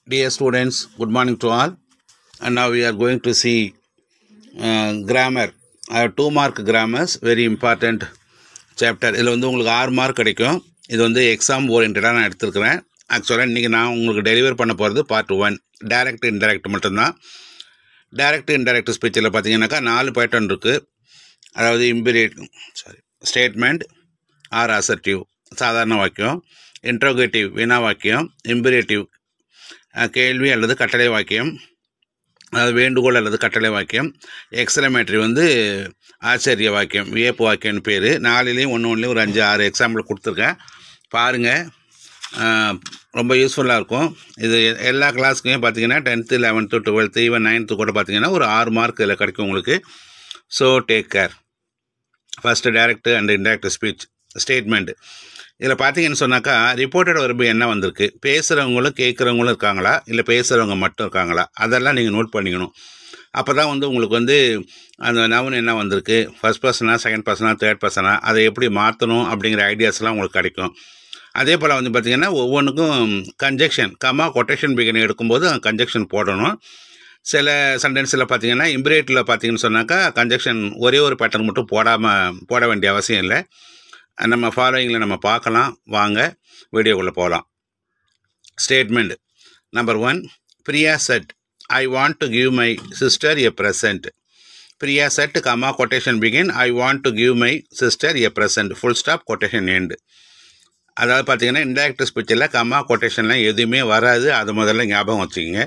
Dear students, good morning to all. And now we are going to see uh, grammar. I have two mark grammars, very important chapter. இதில் வந்து உங்களுக்கு ஆறு mark கிடைக்கும் இது வந்து exam ஓரியன்டாக நான் எடுத்துருக்கிறேன் ஆக்சுவலாக இன்றைக்கி நான் உங்களுக்கு டெலிவர் பண்ண போகிறது பார்ட் ஒன் டைரக்ட் இன்டைரக்ட் மட்டும்தான் டைரக்ட் இன்டைரக்ட் ஸ்பீச்சில் பார்த்தீங்கன்னாக்கா நாலு பேட்டர்ன் இருக்குது அதாவது imperative sorry statement or assertive சாதாரண வாக்கியம் இன்ட்ரோகேட்டிவ் வினா வாக்கியம் இம்பீரியேட்டிவ் கேள்வி அல்லது கட்டளை வாக்கியம் அதாவது வேண்டுகோள் அல்லது கட்டளை வாக்கியம் எக்ஸலமேட்ரி வந்து ஆச்சரிய வாக்கியம் வியப்பு வாக்கியம்னு பேர் நாலுலேயும் ஒன்று ஒன்றுலேயும் ஒரு அஞ்சு ஆறு எக்ஸாம்பிள் கொடுத்துருக்கேன் பாருங்கள் ரொம்ப யூஸ்ஃபுல்லாக இருக்கும் இது எ- எல்லா கிளாஸுக்குமே பார்த்தீங்கன்னா tenth eleventh twelfth even ninth கூட பார்த்தீங்கன்னா ஒரு ஆறு மார்க் இதில் கிடைக்கும் உங்களுக்கு so take care first direct and indirect speech statement இதில் பார்த்தீங்கன்னு சொன்னாக்கா ரிப்போர்ட்டட் வரம்பு என்ன வந்திருக்கு பேசுகிறவங்களும் கேட்குறவங்களும் இருக்காங்களா இல்லை பேசுகிறவங்க மட்டும் இருக்காங்களா அதெல்லாம் நீங்கள் நோட் பண்ணிக்கணும் அப்போ தான் வந்து உங்களுக்கு வந்து அந்த நவன் என்ன வந்திருக்கு ஃபர்ஸ்ட் பர்சனா செகண்ட் பர்சனா தேர்ட் பர்சனா அதை எப்படி மாற்றணும் அப்படிங்கிற ஐடியாஸ்லாம் உங்களுக்கு கிடைக்கும் அதே போல் வந்து பார்த்திங்கன்னா ஒவ்வொன்றுக்கும் கன்ஜெக்ஷன் கமா கொட்டேஷன் பிகின் எடுக்கும்போது கன்ஜெக்ஷன் போடணும் சில சென்டென்ஸில் பார்த்தீங்கன்னா இம்பிரேட்டில் பார்த்தீங்கன்னு சொன்னாக்கா கன்ஜெக்ஷன் ஒரே ஒரு பேட்டர்ன் மட்டும் போடாமல் போட வேண்டிய அவசியம் இல்லை நம்ம ஃபாலோயிங்கில் நம்ம பார்க்கலாம் வாங்க வீடியோக்குள்ளே போகலாம் statement number one Priya said I want to give my sister a present Priya said comma quotation begin I want to give my sister a present full stop quotation end அதாவது பார்த்தீங்கன்னா இன்டேரக்ட் ஸ்பீச்சில் கமா கொட்டேஷன்லாம் எதுவுமே வராது அது முதல்ல ஞாபகம் வச்சுக்கோங்க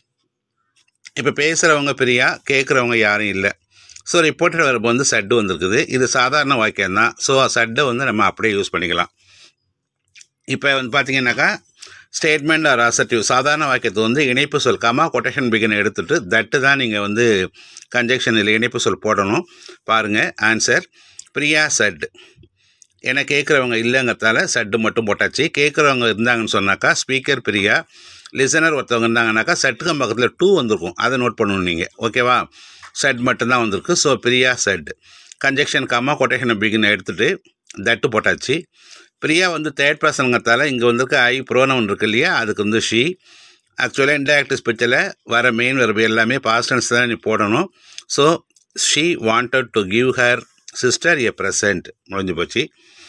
இப்போ பேசுகிறவங்க பிரியா கேட்குறவங்க யாரும் இல்லை ஸோ ரிப்போர்ட்டட் வரப்பு வந்து சட்டு வந்திருக்குது இது சாதாரண வாக்கியம் தான் ஸோ சட்டை வந்து நம்ம அப்படியே யூஸ் பண்ணிக்கலாம் இப்போ வந்து பார்த்தீங்கன்னாக்கா ஸ்டேட்மெண்ட் ஆர் அசர்டிவ் சாதாரண வாக்கியத்தை வந்து இணைப்பு சொல் கமா கொட்டேஷன் பிகின் எடுத்துட்டு தட்டு தான் நீங்கள் வந்து கன்ஜெக்ஷன் இல்லை இணைப்பு சொல் போடணும் பாருங்கள் ஆன்சர் பிரியா செட் என கேட்குறவங்க இல்லைங்கிறதால சட்டு மட்டும் போட்டாச்சு கேட்குறவங்க இருந்தாங்கன்னு சொன்னாக்கா ஸ்பீக்கர் பிரியா லிசனர் ஒருத்தவங்க இருந்தாங்கன்னாக்கா சட்டுக்கு பக்கத்தில் டூ வந்திருக்கும் அதை நோட் பண்ணணும் நீங்கள் ஓகேவா செட் மட்டும்தான் வந்திருக்கு so Priya said conjunction comma கொட்டேஷனை பிகின் எடுத்துகிட்டு தட்டு போட்டாச்சு பிரியா வந்து தேர்ட் பர்சனுங்கிறதால இங்கே வந்திருக்க ஐ ப்ரோனவுன் இருக்கு இல்லையா அதுக்கு வந்து ஷீ ஆக்சுவலாக இன்டராக்டிவ் ஸ்பீச்சில் வர மெயின் வெர்பு எல்லாமே பாஸ்டன்ஸ் தான் நீ போடணும் so she wanted to give her sister a present முடிஞ்சு போச்சு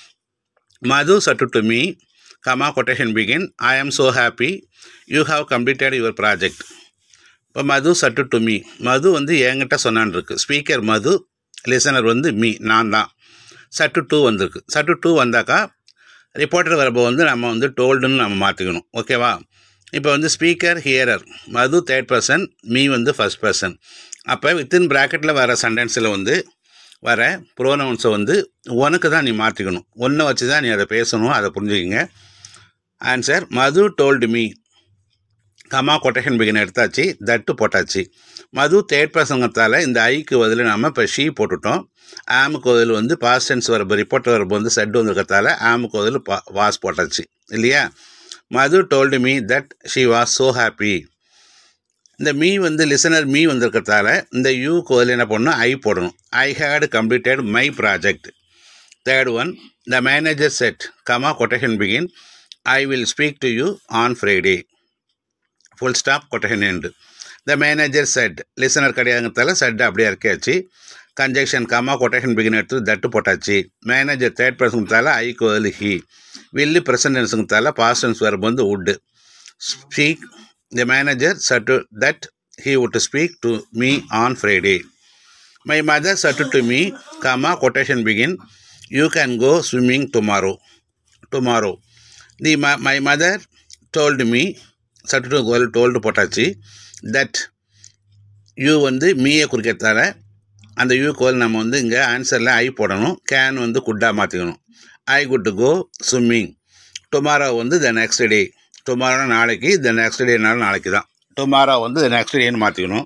Madhu said to me comma quotation begin I am so happy you have completed your project இப்போ மது சட்டு டு மீ மது வந்து என்கிட்ட சொன்னான் இருக்கு ஸ்பீக்கர் மது லிசனர் வந்து மீ நான் தான் சட்டு டூ வந்திருக்கு சட்டு டூ வந்தாக்கா ரிப்போர்ட்டர் வரப்போ வந்து நம்ம வந்து டோல்டுன்னு நம்ம மாற்றிக்கணும் ஓகேவா இப்போ வந்து speaker hearer Madhu third person me வந்து ஃபர்ஸ்ட் பர்சன் அப்போ வித்தின் ப்ராக்கெட்டில் வர சென்டென்ஸில் வந்து வர ப்ரோனவுன்ஸை வந்து உனக்கு தான் நீ மாற்றிக்கணும் ஒன்றை வச்சு தான் நீ அதை பேசணும் அதை புரிஞ்சுக்கிங்க answer Madhu told me comma quotation begin எடுத்தாச்சு தட்டு போட்டாச்சு மது தேர்ட் பர்சங்கிறதால இந்த ஐக்கு பதில் நாம் இப்போ ஷீ போட்டுட்டோம் ஆமுக்கு பதில் வந்து பாஸ்டன்ஸ் வரப்பு ரிப்போர்ட் வரப்பு வந்து செட் வந்திருக்கிறதால ஆமுக்கு பதில் பா வாஸ் போட்டாச்சு இல்லையா Madhu told me that she was so happy இந்த மீ வந்து லிசனர் மீ வந்திருக்கிறதால இந்த யூ பதில் என்ன பண்ணணும் ஐ போடணும் I had completed my project third one the manager said comma quotation begin I will speak to you on Friday full stop quotation end the manager said listener கிடையாதுங்கிறதால said அப்படியே இறக்கியாச்சு conjunction comma quotation begin எடுத்து that போட்டாச்சு manager third பர்சனுங்கிறதால ஐக்கு பதில் he வில்லு பிரசன்டென்ஸுங்கிறதால பாஸ்டன்ஸ் வரப்பு வந்து உட்டு speak the manager said that he would speak to me on Friday my mother said to me comma quotation begin you can go swimming tomorrow tomorrow the ம my mother told me said to goal told போட்டாச்சு that you வந்து மீயை குறிக்கிறதால அந்த you கோல் நம்ம வந்து இங்கே ஆன்சரில் ஐ போடணும் can வந்து குட்டாக மாற்றிக்கணும் I could go swimming tomorrow வந்து த நெக்ஸ்ட் டே டுமாரோ நாளைக்கு த நெக்ஸ்ட் டேனாலும் நாளைக்கு தான் டுமாரோ வந்து த நெக்ஸ்ட் டேன்னு மாற்றிக்கணும்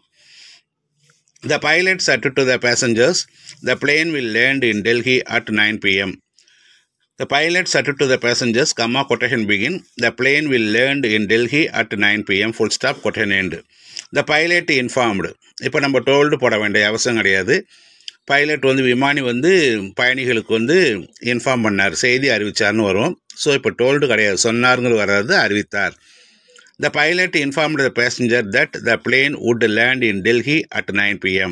the pilot said to the passengers the plane will land in Delhi at nine PM The pilot said to the passengers, comma, quotation begin, the plane will land in Delhi at 9 pm, full stop, quotation end. The pilot informed. இப்போ நம்ம told போட வேண்டிய அவசியம் கிடையாது pilot வந்து விமானி வந்து பயணிகளுக்கு வந்து இன்ஃபார்ம் பண்ணார் செய்தி அறிவிச்சார்னு வரும் ஸோ இப்போ டோல்டு கிடையாது சொன்னாருங்கிறது வராது அறிவித்தார் The pilot informed the passenger that the plane would land in Delhi at 9 pm.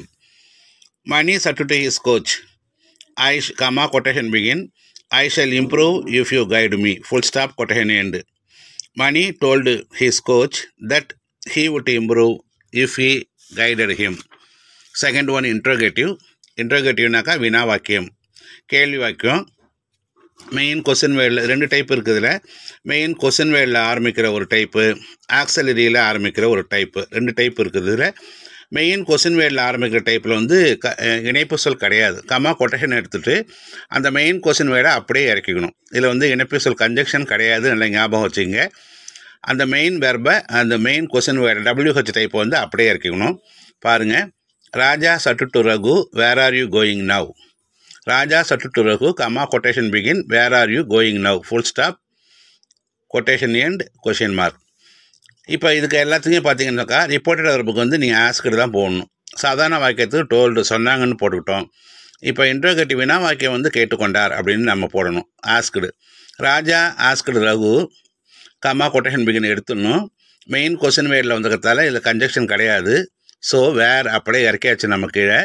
Mani said to his coach, I, sh- comma, quotation begin, I shall improve if you guide me. Full stop, quotation end. Mani told his coach that he would improve if he guided him. Second one interrogative இன்ட்ரோகேட்டிவ்னாக்கா வினா வாக்கியம் கேள்வி வாக்கியம் main question வேர்டில் ரெண்டு type இருக்குதுல main question வேர்டில் ஆரம்பிக்கிற ஒரு டைப்பு ஆக்சலரியில் ஆரம்பிக்கிற ஒரு டைப்பு ரெண்டு டைப் இருக்குது இதில் மெயின் கொஸ்டின் வேர்டில் ஆரம்பிக்கிற டைப்பில் வந்து க இணைப்பு சொல் கிடையாது கமா கொட்டேஷன் எடுத்துகிட்டு அந்த மெயின் கொஸ்டின் வேர்டை அப்படியே இறக்கிக்கணும் இதில் வந்து இணைப்பு சொல் கன்ஜெக்ஷன் கிடையாது நல்லா ஞாபகம் வச்சுங்க அந்த மெயின் வெர்பை அந்த மெயின் கொஸ்டின் வேர்டு டபிள்யூஹெச் டைப்பை வந்து அப்படியே இறக்கிக்கணும் பாருங்கள் Raja said to Raghu where are you going now Raja said to Raghu comma quotation begin where are you going now full stop quotation end question mark இப்போ இதுக்கு எல்லாத்துக்கும் பார்த்தீங்கன்னாக்கா ரிப்போர்ட்டட் வெர்புக்கு வந்து நீங்கள் ஆஸ்கிட்டு தான் போடணும் சாதாரண வாக்கியத்துக்கு டோல்டு சொன்னாங்கன்னு போட்டுக்கிட்டோம் இப்போ இன்ட்ரோகேட்டிவ் வினா வாக்கியம் வந்து கேட்டுக்கொண்டார் அப்படின்னு நம்ம போடணும் asked Raja asked Raghu comma quotation begin எடுத்துடணும் மெயின் கொஸ்டின் வேர்டில் வந்திருக்கிறதால இதில் கன்ஜெக்ஷன் கிடையாது ஸோ வேர் அப்படியே இறக்கியாச்சு நம்ம கீழே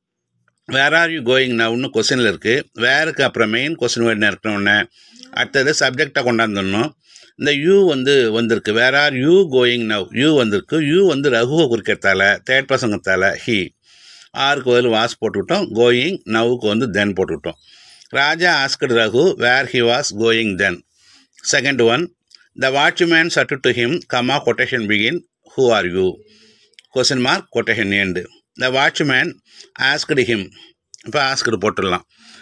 வேர் ஆர் யூ கோயிங் நவுன்னு கொஸ்டினில் இருக்குது வேருக்கு அப்புறம் மெயின் கொஸ்டின் வேர்டு இருக்கணுன்னே அடுத்தது சப்ஜெக்டை கொண்டாந்துடணும் இந்த யூ வந்து வந்திருக்கு where are you going now you வந்திருக்கு யூ வந்து ரகுவை குறிக்கிறதால தேர்ட் பசங்கத்தால் ஹி ஆருக்கு பதில் வாஸ் போட்டுவிட்டோம் கோயிங் நவுக்கு வந்து தென் போட்டுவிட்டோம் Raja asked Raghu where he was going then second one the watchman said to him comma quotation begin who are you question mark quotation end the watchman asked him இப்போ asked போட்டுடலாம்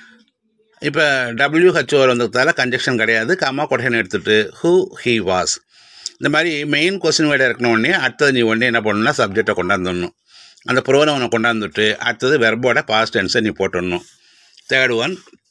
இப்போ WHO வந்ததால conjunction கிடையாது comma quotation எடுத்துகிட்டு who he was இந்த மாதிரி main question word இருக்கணும் உடனே அடுத்தது நீ உடனே என்ன பண்ணணும்னா சப்ஜெக்டை கொண்டாந்துடணும் அந்த ப்ரோனவனை கொண்டாந்துட்டு அடுத்தது வெர்போட பாஸ்ட் டென்ஸை நீ போட்டுடணும் third one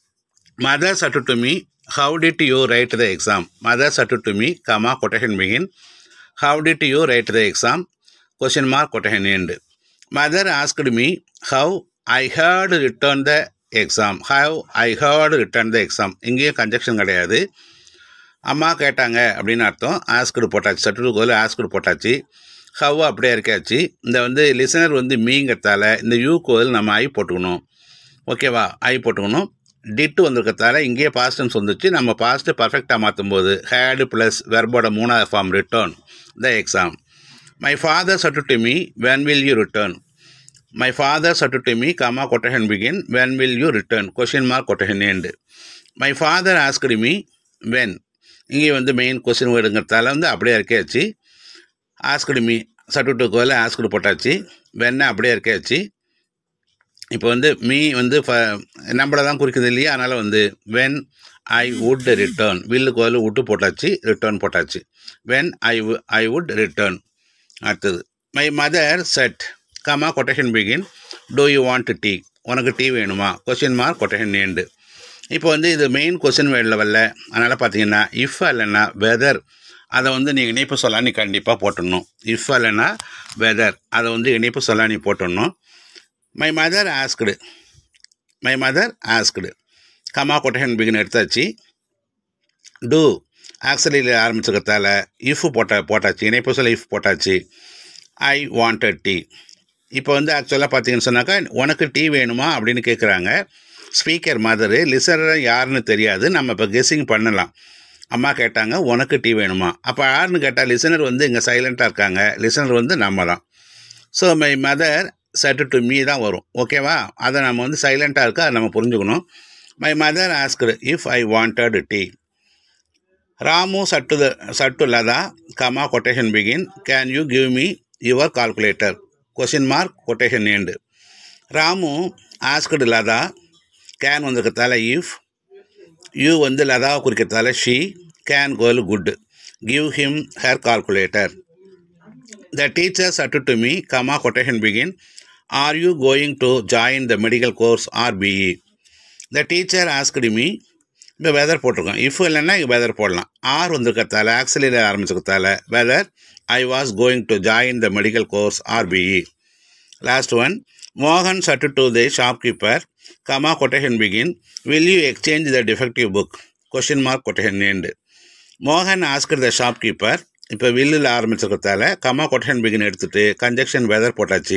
mother said to me how did you write the exam mother said to me comma quotation begin how did you write the exam question mark quotation end mother asked me how I had written the exam how I had written the exam இங்கேயும் conjunction கிடையாது அம்மா கேட்டாங்க அப்படின்னு அர்த்தம் asked போட்டாச்சு சட்டுக்கு பதில் asked போட்டாச்சு have அப்படியே இருக்காச்சு இந்த வந்து லிசனர் வந்து மீங்கிறதால இந்த யூ கோதில் நம்ம ஐ போட்டுக்கணும் ஓகேவா ஐ போட்டுக்கணும் டிட்டு வந்திருக்கிறதால இங்கேயே பாஸ்டன்ஸ் வந்துச்சு நம்ம பாஸ்ட்டு பர்ஃபெக்டாக மாற்றும் போது ஹேடு ப்ளஸ் வெர்போட மூணாவது form written the exam my father said to me when will you return my father said to me comma quotation begin when will you return question mark quotation end my father asked me when இங்கே வந்து main question வேர்டுங்கிறதால வந்து அப்படியே இருக்காச்சு asked me said to கோல asked போட்டாச்சு வெண்ணை அப்படியே இருக்காச்சு இப்போ வந்து மீ வந்து ஃப நம்மளை தான் குறிக்குது இல்லையா அதனால் வந்து வென் ஐ வுட் ரிட்டர்ன் வில்லுக்கு பதில் விட்டு போட்டாச்சு ரிட்டர்ன் போட்டாச்சு when I I would return அடுத்தது my mother said comma quotation begin do you want tea உனக்கு டீ வேணுமா கொஷின் மார்க் கொட்டேஷன் ஏண்டு இப்போ வந்து இது மெயின் கொஸ்டின் வேர்டில் வரல அதனால் பார்த்தீங்கன்னா இஃப் இல்லைன்னா வெதர் அதை வந்து நீ இணைப்பு சொல்லா நீ கண்டிப்பாக போட்டுடணும் இஃப் இல்லைன்னா வெதர் அதை வந்து இணைப்பு சொல்லா நீ போட்டுடணும் my mother asked my mother asked comma quotation begin எடுத்தாச்சு டூ ஆக்சலியில் ஆரம்பிச்சிருக்கிறதால இஃப் போட்ட போட்டாச்சு இணைப்பு சொல்ல இஃப் போட்டாச்சு ஐ வாண்டட் டீ இப்போ வந்து ஆக்சுவலாக பார்த்தீங்கன்னு சொன்னாக்கா உனக்கு டீ வேணுமா அப்படின்னு கேட்குறாங்க ஸ்பீக்கர் மதரு லிசனர் யாருன்னு தெரியாது நம்ம இப்போ கெஸ்ஸிங் பண்ணலாம் அம்மா கேட்டாங்க உனக்கு டீ வேணுமா அப்போ யாருன்னு கேட்டால் லிசனர் வந்து இங்கே சைலண்ட்டாக இருக்காங்க லிசனர் வந்து நம்ம தான் so my mother said to me தான் வரும் ஓகேவா அதை நம்ம வந்து சைலண்ட்டாக இருக்க அதை நம்ம புரிஞ்சுக்கணும் my mother asked if I wanted tea Ramu said said Latha comma quotation begin can you give me your calculator question mark quotation end Ramu asked Latha can வந்திருக்கிறதால இஃப் யூ வந்து லதாவை குறிக்கிறதால she can call could give him her calculator the teacher said to me comma quotation begin are you going to join the medical course or BE the teacher asked me இப்போ weather போட்டிருக்கோம் if இல்லைன்னா இங்கே weather போடலாம் R வந்திருக்கிறதால ஆக்சிலியில் ஆரம்பிச்சிருக்கிறதால whether I was going to join the medical course or BE last one மோகன் சட்டு to the shopkeeper comma quotation begin will you exchange the defective book question mark quotation earned மோகன் Oscar த shopkeeper இப்போ வில்லில் ஆரம்பிச்சிருக்கிறதால comma quotation begin எடுத்துகிட்டு conjunction weather போட்டாச்சு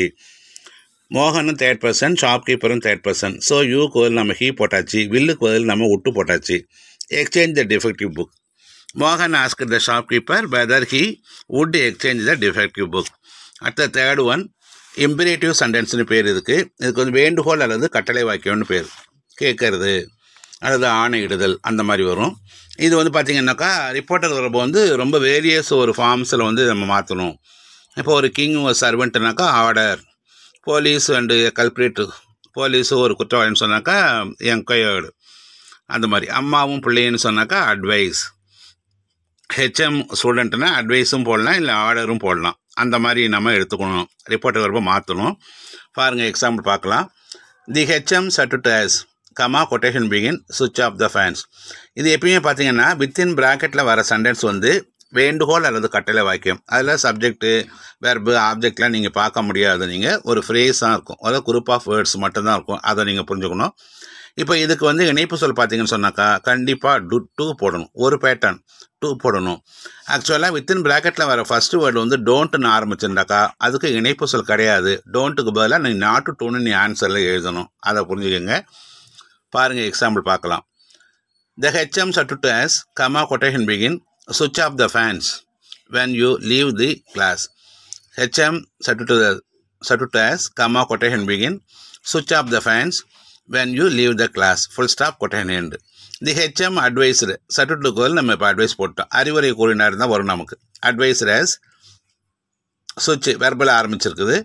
மோகனும் third person ஷாப்கீப்பரும் third person so யூக்கு பதில் நம்ம he போட்டாச்சு வில்லுக்கு பதில் நம்ம உட்டு போட்டாச்சு எக்ஸ்சேஞ்ச் த டிஃபெக்டிவ் புக் மோகன் ask the shopkeeper whether he would exchange the defective book அடுத்த தேர்ட் ஒன் இம்பரேட்டிவ் சென்டென்ஸ்னு பேர் இதுக்கு இதுக்கு வந்து வேண்டுகோள் அல்லது கட்டளை வாக்கியம்னு பேர் கேட்கறது அல்லது ஆணையிடுதல் அந்த மாதிரி வரும் இது வந்து பார்த்திங்கன்னாக்கா ரிப்போர்ட்டர் வரப்போ வந்து ரொம்ப வேரியஸ் ஒரு ஃபார்ம்ஸில் வந்து நம்ம மாற்றணும் இப்போ ஒரு கிங் ஒரு சர்வெண்ட்னாக்கா order police and culprit police ஒரு குற்றவாளின்னு சொன்னாக்கா என்கொயர்டு அந்த மாதிரி அம்மாவும் பிள்ளைன்னு சொன்னாக்கா அட்வைஸ் ஹெச்எம் ஸ்டூடெண்ட்னா அட்வைஸும் போடலாம் இல்லை ஆர்டரும் போடலாம் அந்த மாதிரி நம்ம எடுத்துக்கணும் ரிப்போர்ட்டர் வரப்போ மாற்றணும் பாருங்கள் எக்ஸாம்பிள் பார்க்கலாம் the HM said to us comma quotation begin சுவிட்ச் ஆஃப் த ஃபேன்ஸ் இது எப்பயுமே பார்த்தீங்கன்னா வித்தின் ப்ராக்கெட்டில் வர சென்டென்ஸ் வந்து வேண்டுகோள் அல்லது கட்டளை வாக்கியம் அதில் சப்ஜெக்ட்டு வெர்பு ஆப்ஜெக்ட்லாம் நீங்கள் பார்க்க முடியாது நீங்கள் ஒரு ஃப்ரேஸ் தான் இருக்கும் அதாவது குரூப் ஆஃப் வேர்ட்ஸ் மட்டும்தான் இருக்கும் அதை நீங்கள் புரிஞ்சுக்கணும் இப்போ இதுக்கு வந்து இணைப்பு சொல் பார்த்தீங்கன்னு சொன்னாக்கா கண்டிப்பாக டு டூ போடணும் ஒரு பேட்டர்ன் டூ போடணும் ஆக்சுவலாக வித்தின் ப்ராக்கெட்டில் வர ஃபஸ்ட்டு வேர்டு வந்து டோன்ட்டுன்னு ஆரம்பிச்சிருந்தாக்கா அதுக்கு இணைப்பு சொல் கிடையாது டோன்ட்டுக்கு பதிலாக நீ நாட்டு டூன்னு நீ ஆன்சரில் எழுதணும் அதை புரிஞ்சுக்கோங்க பாருங்கள் எக்ஸாம்பிள் பார்க்கலாம் the HM said as comma quotation begin சுவிட்ச் off the fans when you leave the class HM said said as comma quotation begin சுவிட்ச் off the fans when you leave the class full stop quotation end the HM advised சட்டுட்டுக்கு நம்ம இப்போ advise போட்டோம் அறிவுரை கூறினார் தான் வரும் நமக்கு அட்வைஸ்டு as சுவிட்ச் வெர்பல் ஆரம்பிச்சிருக்குது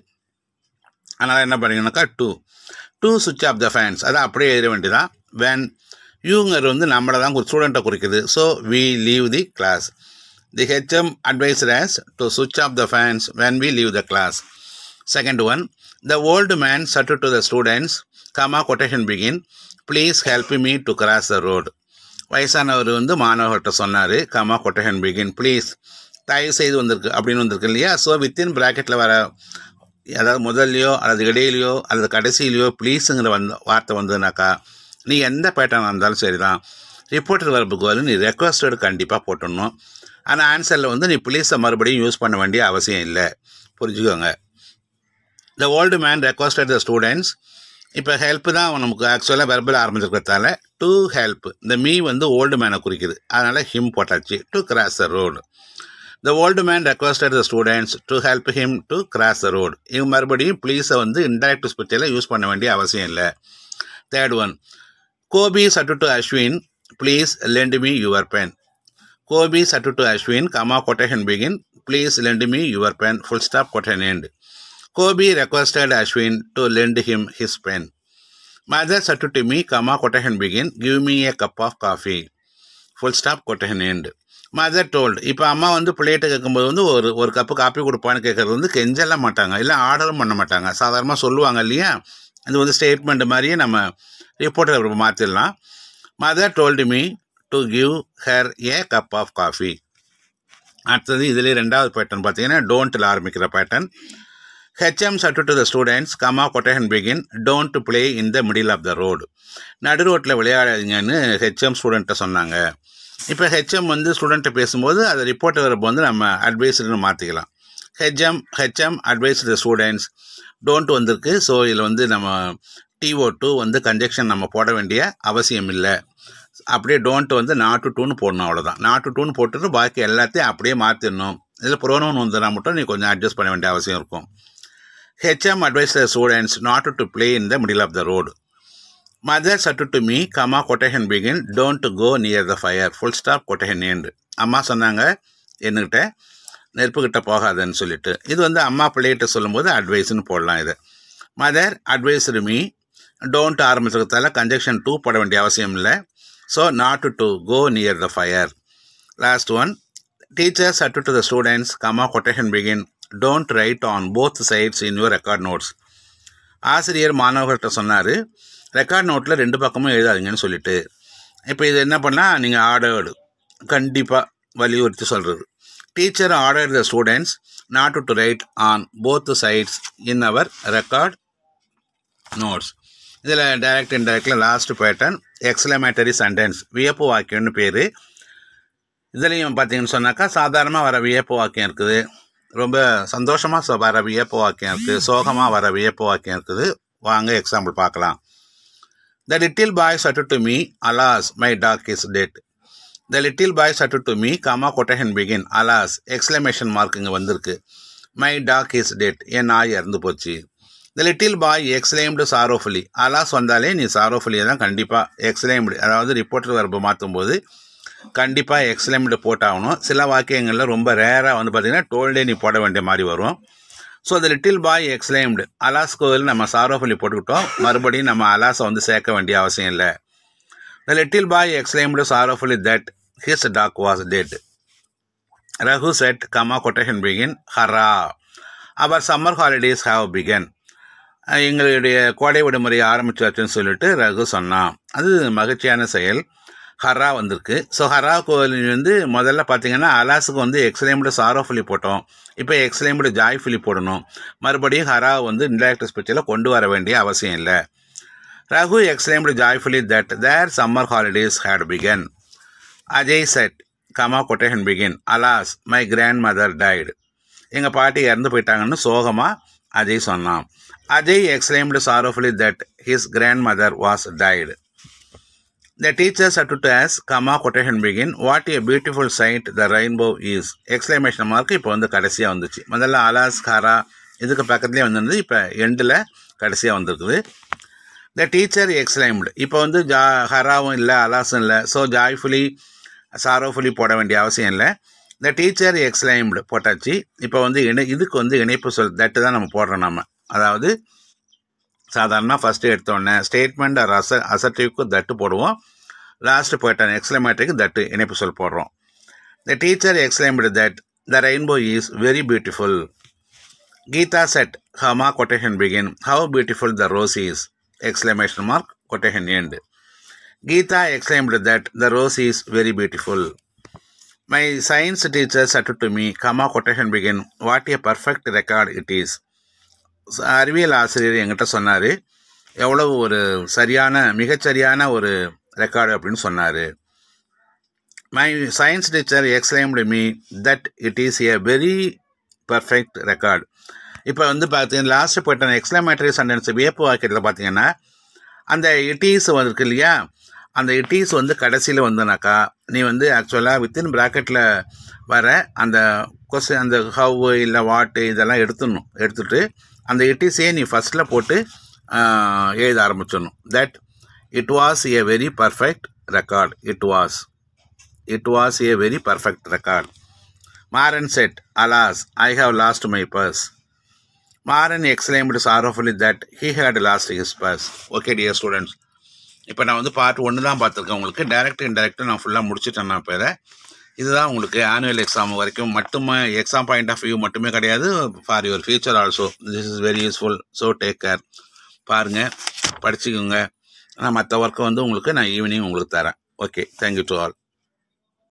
அதனால் என்ன பண்ணீங்கன்னாக்கா டூ டூ சுவிட்ச் ஆஃப் த ஃபேன்ஸ் அதை அப்படியே எழுத வேண்டியதான் வென் யூங்கர் வந்து நம்மளை தான் ஸ்டூடெண்ட்டை குறிக்குது so we leave the class the HM advised us to சுவிட்ச் off the fans when we leave the class second one the old man said to the students comma quotation begin please help me to cross the road வயசானவர் வந்து மாணவர்கிட்ட சொன்னார் comma quotation begin please தயவு செய்து வந்திருக்கு அப்படின்னு வந்திருக்கு இல்லையா so within ப்ராக்கெட்டில் வர அதாவது முதல்லையோ அல்லது இடையிலையோ அல்லது கடைசியிலையோ ப்ளீஸுங்கிற வந்த வார்த்தை வந்ததுனாக்கா நீ எந்த பேட்டர்னாக இருந்தாலும் சரி தான் ரிப்போர்ட்டர் வரப்புக்கு வந்து நீ ரெக்வஸ்டட் கண்டிப்பாக போட்டுடணும் ஆனால் ஆன்சரில் வந்து நீ ப்ளீஸை மறுபடியும் யூஸ் பண்ண வேண்டிய அவசியம் இல்லை புரிஞ்சுக்கோங்க the old man requested the students இப்போ ஹெல்ப் தான் நமக்கு ஆக்சுவலாக வெர்பல் ஆரம்பிச்சிருக்கிறதால டு ஹெல்ப் இந்த மீ வந்து ஓல்டு மேனை குறிக்குது அதனால் ஹிம் போட்டாச்சு to cross the road the old man requested the students to help him to cross the road இவங்க மறுபடியும் ப்ளீஸை வந்து இன்டெரக்ட் ஸ்பெச்சில் யூஸ் பண்ண வேண்டிய அவசியம் இல்லை third one Gopi said to Ashwin please lend me your pen Gopi said to Ashwin comma quotation begin please lend me your pen full stop quotation end Gopi requested Ashwin to lend him his pen mother said to me comma quotation begin give me a cup of coffee full stop quotation end mother told இப்போ அம்மா வந்து பிள்ளைகிட்ட கேட்கும்போது வந்து ஒரு ஒரு cup copy கொடுப்பான்னு கேட்குறது வந்து கெஞ்செல்லாம் மாட்டாங்க இல்லை ஆர்டரும் பண்ண மாட்டாங்க சாதாரணமாக சொல்லுவாங்க இல்லையா இது வந்து ஸ்டேட்மெண்ட் மாதிரியே நம்ம ரிப்போர்ட்டர் மாற்றிடலாம் mother told me to give her a cup of coffee அடுத்தது இதிலே ரெண்டாவது பேட்டர்ன் பார்த்தீங்கன்னா டோன்ட்டில் ஆரம்பிக்கிற pattern HM said to the students comma quotation begin don't play in the middle of the road நடு ரோட்டில் விளையாடாதீங்கன்னு ஹெச்எம் ஸ்டூடெண்ட்டை சொன்னாங்க இப்போ ஹெச்எம் வந்து ஸ்டூடெண்ட்டை பேசும்போது அதை ரிப்போர்ட்டர் வரப்போ வந்து நம்ம அட்வைஸர்னு மாற்றிக்கலாம் HM HM advise the students don't வந்திருக்கு ஸோ இதில் வந்து நம்ம டிஓ டூ வந்து கன்ஜெக்ஷன் நம்ம போட வேண்டிய அவசியம் இல்லை அப்படியே டோன்ட் வந்து நாட்டு டூன்னு போடணும் அவ்வளோதான் நாட்டு டூன்னு போட்டுட்டு பாக்கி எல்லாத்தையும் அப்படியே மாற்றிடணும் இதில் ப்ரோனோன் வந்துனா மட்டும் நீ கொஞ்சம் அட்ஜஸ்ட் பண்ண வேண்டிய அவசியம் இருக்கும் HM advise the students not to play in the middle of the road mother said to me comma quotation begin don't go near the fire full stop quotation end அம்மா சொன்னாங்க என்கிட்ட நெருப்புக்கிட்ட போகாதன்னு சொல்லிட்டு இது வந்து அம்மா பிள்ளைகிட்ட சொல்லும்போது அட்வைஸ்னு போடலாம் இது மதர் அட்வைஸ்டு மீ டோன்ட் ஆரம்பிச்சிருக்கிறதால கன்ஜெக்ஷன் டூ போட வேண்டிய அவசியம் இல்லை so not to go near the fire last one teachers said to the students comma quotation begin don't write on both sides in your record notes ஆசிரியர் மாணவர்கள்ட்ட சொன்னார் record நோட்டில் ரெண்டு பக்கமும் எழுதாதீங்கன்னு சொல்லிட்டு இப்போ இது என்ன பண்ணால் நீங்கள் ஆர்டர்டு கண்டிப்பாக வலியுறுத்தி சொல்கிறது teacher order the students not to write on both sides in our record notes இதில் டைரக்ட் இன்டைரக்டில் லாஸ்ட் பேட்டர்ன் எக்ஸ்லமேட்டரி சென்டென்ஸ் வியப்பு வாக்கியம்னு பேர் இதுலேயும் பார்த்தீங்கன்னு சொன்னாக்கா சாதாரணமாக வர வியப்பு வாக்கியம் இருக்குது ரொம்ப சந்தோஷமாக வர வியப்பு வாக்கியம் இருக்குது சோகமாக வர வியப்பு வாக்கியம் இருக்குது வாங்க எக்ஸாம்பிள் பார்க்கலாம் த little boy said to me alas my dog is dead the little boy said to me comma quotation begin alas exclamation mark இங்கே வந்திருக்கு மை டாக் இஸ் டெட் என் நாய் இறந்து போச்சு த லிட்டில் பாய் எக்ஸ்லேம்டு சாரோஃபுல்லி அலாஸ் வந்தாலே நீ சாரோஃபுல்லியை தான் கண்டிப்பாக எக்ஸ்லேம்டு அதாவது ரிப்போர்ட்டர் வரப்பு மாற்றும் போது கண்டிப்பாக எக்ஸ்லேம்டு போட்டாகணும் சில வாக்கியங்களில் ரொம்ப ரேராக வந்து பார்த்திங்கன்னா டோல்டே நீ போட வேண்டிய மாதிரி வரும் so the little boy exclaimed alas கோவில் நம்ம சாரோஃபுல்லி போட்டுக்கிட்டோம் மறுபடியும் நம்ம அலாஸை வந்து சேர்க்க வேண்டிய அவசியம் இல்லை the little boy exclaimed sorrowfully that his dog was dead Raghu said comma quotation begin hurrah our summer holidays have begun எங்களுடைய கோடை விடுமுறை ஆரம்பிச்சாச்சுன்னு சொல்லிட்டு ரகு சொன்னான் அது மகிழ்ச்சியான செயல் ஹரா வந்திருக்கு ஸோ ஹரா கோவில் வந்து முதல்ல பார்த்தீங்கன்னா அலாஸுக்கு வந்து எக்ஸ்லேம்டு சாரோஃபுல்லி போட்டோம் இப்போ எக்ஸ்லேம்டு ஜாய்ஃபுல்லி போடணும் மறுபடியும் ஹரா வந்து இன்டராக்டிவ் ஸ்பீச்சில் கொண்டு வர வேண்டிய அவசியம் இல்லை Raghu exclaimed joyfully that their summer holidays had begun Ajay said comma quotation begin alas my grandmother died எங்கள் பாட்டி இறந்து போயிட்டாங்கன்னு சோகமாக அஜய் சொன்னான் Ajay exclaimed sorrowfully that his grandmother was died the teachers at to us comma quotation begin what a beautiful sight the rainbow is exclamation mark இப்போ வந்து கடைசியாக வந்துச்சு முதல்ல அலாஸ் ஹரா இதுக்கு பக்கத்துலேயே வந்திருந்தது இப்போ எண்டில் கடைசியாக வந்திருக்குது த டீச்சர் எக்ஸ்லைம்டு இப்போ வந்து ஜா ஹராவும் இல்லை அலாஸும் இல்லை ஸோ ஜாய்ஃபுல்லி சாரோஃபுல்லி போட வேண்டிய அவசியம் இல்லை த டீச்சர் எக்ஸ்லைம்டு போட்டாச்சு இப்போ வந்து இணை இதுக்கு வந்து இணைப்பு சொல் தட்டு தான் நம்ம போடுறோம் நம்ம அதாவது சாதாரணமாக ஃபஸ்ட்டு எடுத்தோடனே ஸ்டேட்மெண்ட் ஆர் அச அசர்டிவ்க்கு தட்டு போடுவோம் லாஸ்ட்டு போயிட்டான் எக்ஸ்லமேட்ரிக்கு தட்டு இணைப்பு சொல் போடுறோம் the teacher exclaimed that the rainbow is very beautiful Geetha said comma quotation begin how beautiful the rose is exclamation mark quotation end geeta exclaimed that the rose is very beautiful my science teacher said to me comma quotation begin what a perfect record it is அறிவியல் ஆசிரியர் என்கிட்ட சொன்னார் எவ்வளவு ஒரு சரியான மிகச்சரியான ஒரு record அப்படின்னு சொன்னார் my science teacher exclaimed me that it is a very perfect record இப்போ வந்து பார்த்தீங்கன்னா லாஸ்ட்டு போயிட்ட எக்ஸ்லமேட்டரி சென்டென்ஸ் வியப்பு வாக்கியத்தில் பார்த்தீங்கன்னா அந்த இட்டீஸ் வந்துருக்கு இல்லையா அந்த இட்டீஸ் வந்து கடைசியில் வந்தனாக்கா நீ வந்து ஆக்சுவலாக வித்தின் ப்ராக்கெட்டில் வர அந்த கொஸ்டின் அந்த ஹவ் இல்லை வாட்டு இதெல்லாம் எடுத்துடணும் எடுத்துட்டு அந்த இட்டீஸே நீ ஃபஸ்ட்டில் போட்டு எழுத ஆரம்பிச்சிடணும் that it was a very perfect record it was it was a very perfect record Maran said alas I have lost my purse Maran exclaimed sorrowfully that he had lost his purse okay dear students இப்போ நான் வந்து part ஒன்று தான் பார்த்துருக்கேன் உங்களுக்கு direct indirect நான் ஃபுல்லாக முடிச்சுட்டேன் நான் இப்போ இதை இதுதான் உங்களுக்கு ஆனுவல் எக்ஸாம் வரைக்கும் மட்டுமே எக்ஸாம் பாயிண்ட் ஆஃப் வியூ மட்டுமே கிடையாது for your future also this is very useful so take care பாருங்கள் படிச்சுக்கோங்க ஆனால் மற்ற ஒர்க்கை வந்து உங்களுக்கு நான் ஈவினிங் உங்களுக்கு தரேன் ஓகே தேங்க்யூ டு ஆல்